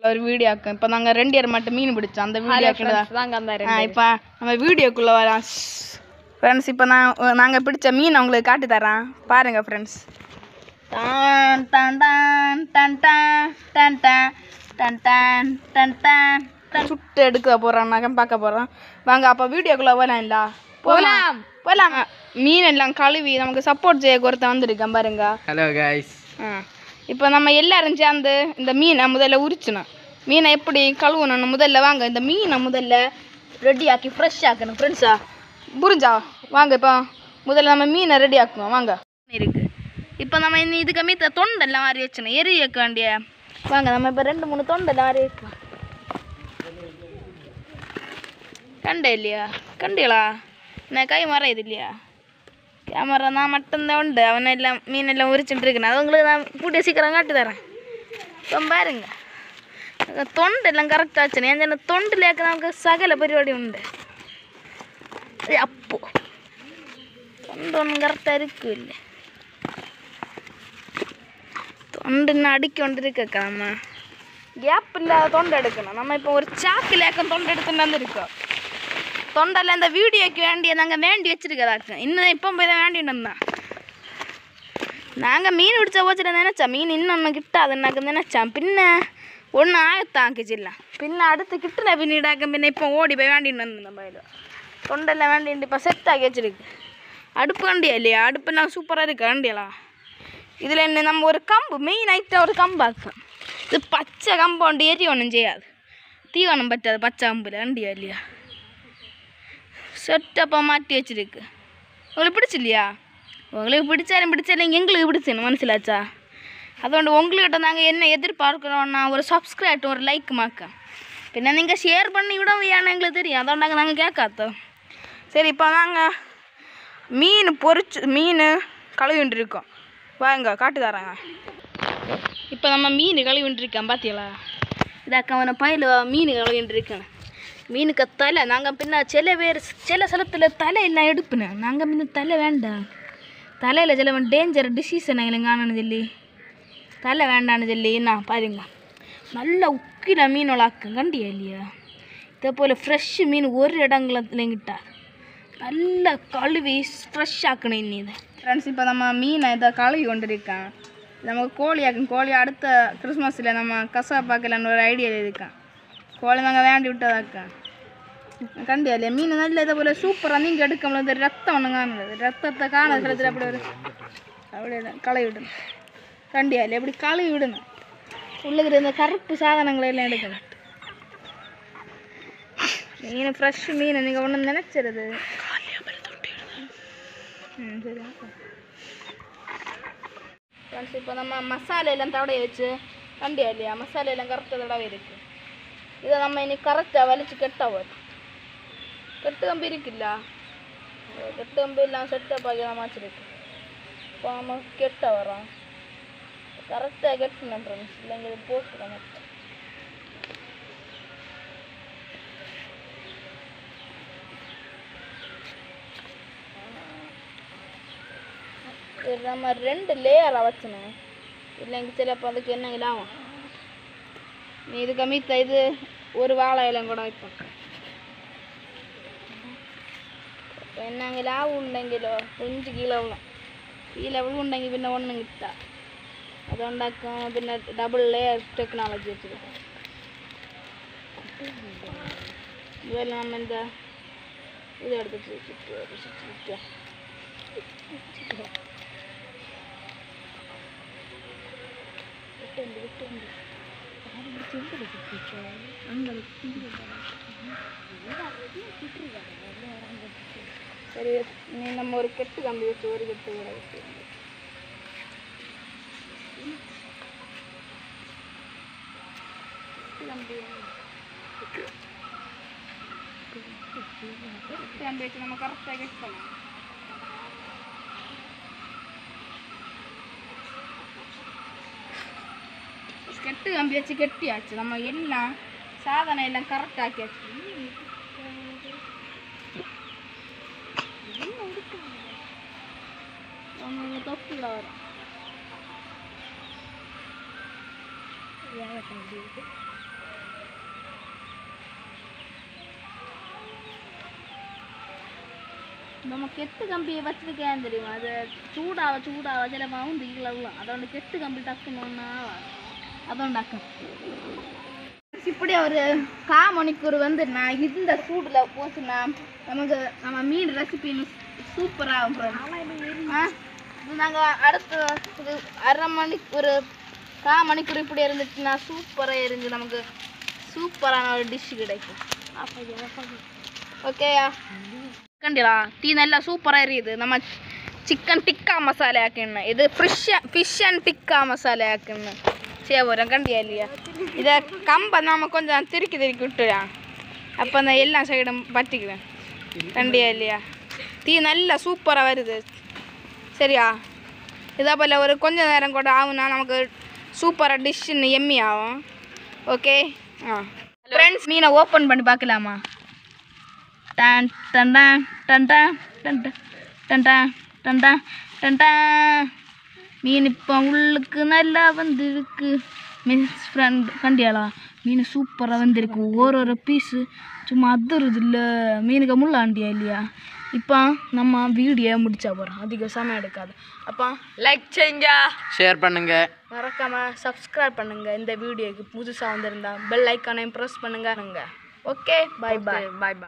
ஒரு வீடியோ ஆக்கும் இப்போ நாங்கள் ரெண்டு பேர் மட்டும் மீன் பிடிச்சோம் அந்த வீடியோ ஆக்கினதா வாங்க அந்த ஆ இப்போ நம்ம வீடியோக்குள்ளே வரலாம் ஃப்ரெண்ட்ஸ் இப்போ நான் நாங்கள் பிடிச்ச மீன் உங்களுக்கு காட்டி தரேன் பாருங்கள் ஃப்ரெண்ட்ஸ் டான் டான் டான் டான் டான் டான் டான் டான் டான் டான் டான் டான் சுட்டு எடுக்க போகிறோம் நாங்கள் பார்க்க போகிறோம் வாங்க அப்போ வீடியோக்குள்ளே வரலாம்ல போகலாம் போகலாம் மீன் எல்லாம் கழுவி நமக்கு சப்போர்ட் செய்ய ஒருத்தன் வந்திருக்கேன் பாருங்க ஹலோ கைஸ் ஆ இப்போ நம்ம எல்லாரும் சேர்ந்து இந்த மீனை முதல்ல உரிச்சணும் மீனை எப்படி கழுவணும்னு முதல்ல வாங்க இந்த மீனை முதல்ல ரெடி ஆக்கி ஃப்ரெஷ் ஆக்கணும் ஃப்ரெண்ட்ஸா புரிஞ்சா வாங்க இப்போ முதல்ல நம்ம மீனை ரெடி ஆக்குவோம் வாங்க இருக்கு இப்போ நம்ம இந்த இதுக்கு மீத்த தொண்டெல்லாம் மாறி வச்சணும் எரி வைக்க வேண்டிய வாங்க நம்ம இப்போ ரெண்டு மூணு தொண்டெல்லாம் மாறி வைக்கலாம் கண்டே இல்லையா கண்டீங்களா நான் கை மறையுது இல்லையா கேமரா நான் மட்டும்தான் உண்டு அவனை எல்லாம் மீனெல்லாம் உரிச்சுட்டு இருக்கேன் அது உங்களுக்கு நான் கூட்டிய சீக்கிரம் காட்டி தரேன் இப்போ பாருங்க அது தொண்டு எல்லாம் கரெக்டாக வச்சுனேன் என் தொண்டில் நமக்கு சகல പരിപാടി ഉണ്ട് ഏയ് அப்போ தொண்டொന്നും கரெக்டாக இருக்குல்ல தொண்டுன்னு அடிக்கொண்டிருக்க நம்ம கேப் இல்லாத தொண்டை எடுக்கணும் நம்ம இப்போ ஒரு சாக்கிலேக்கம் தொண்டை எடுத்துட்டு வந்திருக்கோம் தொண்டெல்லாம் இந்த வீடியோக்கு வேண்டிய நாங்கள் வேண்டி வச்சிருக்கதாக்கு இன்னும் இப்போ போய் தான் வேண்டிட்டு வந்தோம் நாங்கள் மீன் பிடிச்ச போச்சுட்டு நினச்சோம் மீன் இன்னொன்று கிட்டாதுன்னாக்க நினச்சோம் பின்ன ஒன்று ஆயத்தாக்கிச்சில்ல பின்ன அடுத்து கிட்டுன பின்னிடாக்க பின்ன இப்போ ஓடி போய் வேண்டிட்டு வந்தோம் நம்ம இது தொண்டெல்லாம் வேண்டிட்டு இப்போ செட் ஆக்கி வச்சிருக்கு அடுப்பு வண்டியா இல்லையா அடுப்புனா சூப்பராக இருக்கு வண்டியலாம் இதில் என்ன நம்ம ஒரு கம்பு மெயின் ஐட்டம் ஒரு கம்பு ஆக்கும் இது பச்சை கம்பு ஒன்று எரி ஒன்றும் செய்யாது தீவனம் பറ്റാது பச்சை கம்பில் வண்டியா இல்லையா செட்டப்பாக மாட்டி வச்சிருக்கு உங்களுக்கு பிடிச்சில்லையா உங்களுக்கு பிடிச்சாலும் பிடிச்சாலும் எங்களுக்கு பிடிச்சணும் மனசிலாச்சா അതുകൊണ്ട് உங்கள்கிட்ட நாங்கள் என்ன எதிர்பார்க்குறோன்னா ஒரு சப்ஸ்கிரைப் ஒரு லைக் மாக்க பின்ன நீங்கள் ஷேர் பண்ணி விட ஏன்னு எங்களுக்கு தெரியும் அதோண்டாங்க நாங்கள் கேட்காத்தோம் சரி இப்போ நாங்கள் மீன் பொரிச்சு மீன் கழுவிட்டு இருக்கோம் வாங்க காட்டு தராங்க இப்போ நம்ம மீன் கழுவிட்டு இருக்கோம் பார்த்தீங்களா இதாக்க அவனை பயில மீன் கழுவிட்டு இருக்கேன் மீனுக்கு தலை நாங்கள் பின்ன சில பேர் சில சலத்தில் தலை எல்லாம் எடுப்பினேன் நாங்கள் பின்ன தலை வேண்டாம் தலையில் சில டேஞ்சர் டிசீஸ் எங்களை காணணும் சொல்லி தலை வேண்டான்னு சொல்லி என்ன பாருங்க நல்ல உக்கிர மீன் வளர்க்கும் கண்டியா இல்லையா இதே போல் ஃப்ரெஷ் மீன் ஒரு இடங்களத்துலங்கிட்டா நல்லா கழுவி ஃப்ரெஷ் ஆக்கணும் இனி இதை ஃப்ரெண்ட்ஸ் இப்போ நம்ம மீனை இதை கழுவி கொண்டிருக்கேன் நமக்கு கோழி ஆக்கும் கோழி அடுத்த கிறிஸ்மஸில் நம்ம கசா பார்க்கலான்னு ஒரு ஐடியா இருக்கேன் கோழி நாங்கள் வேண்டி விட்டதாக்கா கண்டியா இல்லையா மீன் நல்ல இதை போல் சூப்பராக நீங்கள் எடுக்க முடியாது ரத்தம் ஒன்று காணுது ரத்தத்தை காண கிடத்துல அப்படி ஒரு அப்படியே தான் கழுவி விடணும் கண்டியா இல்லையா இப்படி கழுவி விடணும் உள்ளுக்கிற இந்த கருப்பு சாதனங்களை எல்லாம் எடுக்கணும் மீன் ஃப்ரெஷ் மீன் நீங்கள் ஒன்று நினச்சிருது ம் சரி ஃப்ரெண்ட்ஸ் இப்போ நம்ம மசாலா எல்லாம் தடவை வச்சு கண்டியா இல்லையா மசாலா எல்லாம் கரெக்டாக தடவை இருக்கு இதை நம்ம இனி கரெக்டாக வலிச்சு கெட்ட வரும் கெட்டு கம்பி இருக்குல்ல அது கெட்டு கம்பி எல்லாம் செட்டப் ஆகி தான் வச்சிருக்கு இப்போ நம்ம கெட்ட வரோம் கரெக்டாக கெட்டணும் ஃப்ரெண்ட்ஸ் இல்லைங்க இது போட்டுருவோம் இது நம்ம ரெண்டு லேயராக வச்சணும் இல்லைங்க சிலப்போ அதுக்கு என்னங்க ஆகும் நீ இதுக்கு மீத்த இது ஒரு வாழை இலம் கூட வைப்போம் അപ്പോൾ എന്നെങ്കിലും ആ ഉണ്ടെങ്കിലോ കൊഞ്ച് കീഴെ വിളും കീഴെ വിളുണ്ടെങ്കിൽ പിന്നെ ഒന്നും കിട്ടാ അതുകൊണ്ടൊക്കെ പിന്നെ ഡബിൾ ലെയർ ടെക്നോളജി വെച്ചിട്ട് ഇതുപോലെ നമ്മ എന്താ ഇതെടുത്തിട്ട് ചുറ്റുക ചുറ്റുക വിട്ടുണ്ട് വിട്ടുണ്ട് சரி நீ நம்ம ஒரு கெட்டு கம்பி வச்சு ஒரு கெட்டு கூட வச்சு கெட்டு கம்பி வச்சு நம்ம கரெக்டாக கெட் பண்ணலாம் கெட்டு கம்பி வச்சு கெட்டியாச்சு நம்ம எல்லாம் சாதனை எல்லாம் கரெக்ட் ஆக்கியாச்சு அவங்க தொப்பில் வரும் நம்ம கெட்டு கம்பியை வச்சிருக்கேன் தெரியுமா அது சூடாக சூடாக சில மவுந்து இவ்வளவு அதோட கெட்டு கம்பி டக்குன்னு அதோட டக்கு இப்படி ஒரு கா மணிக்கூர் வந்து நான் இந்த சூடில் போச்சுன்னா நமக்கு நம்ம மீன் ரெசிபி சூப்பராக ஆ நாங்கள் அடுத்த ஒரு அரை மணிக்கு ஒரு கா மணிக்கூர் இப்படி இருந்துச்சுன்னா சூப்பராக இருந்து நமக்கு சூப்பரான ஒரு டிஷ் கிடைக்கும் ஓகேயா കണ്ടില്ല തീ നല്ല സൂപ്പറായി ഇത് നമ്മ ചിക്കൻ ടിക്ക മസാല ആക്കുന്നു ഇത് fish fish and tikka masala ആക്കുന്നു சேவரம் கண்டியா இதை கம்பை நாம கொஞ்சம் திருக்கி திருக்கி விட்டுறா அப்போ அந்த எல்லா சைடும் பற்றிக்குவேன் கண்டியா இல்லையா தீ நல்லா சூப்பராக வருது சரியா இதே போல் ஒரு கொஞ்ச நேரம் கூட ஆகுனா நமக்கு சூப்பராக டிஷ்ஷுன்னு எம்மி ஆகும் ஓகே ஆ ஃப்ரெண்ட்ஸ் மீனை ஓப்பன் பண்ணி பார்க்கலாமா டன் டன் டன் டன் டன் டன் டன் டன் டன் டன் டன் டன் மீன் இப்போ உள்ளுக்கு நல்லா வந்திருக்கு மீன்ஸ் ஃப்ரெண்ட் கண்டியாளா மீன் சூப்பராக வந்திருக்கு ஒரு ஒரு பீஸு சும்மா அதிருது இல்லை மீனுக்கு முள்ளாண்டியா இல்லையா இப்போ நம்ம வீடியோ முடிச்சா போகிறோம் அதிக சமயம் எடுக்காது அப்போ லைக் செய்யுங்க ஷேர் பண்ணுங்க மறக்காமல் சப்ஸ்கிரைப் பண்ணுங்கள் இந்த வீடியோக்கு புதுசாக வந்திருந்தா பெல் ஐக்கானையும் ப்ரெஸ் பண்ணுங்க ஓகே பை பாய் பாய் பாய்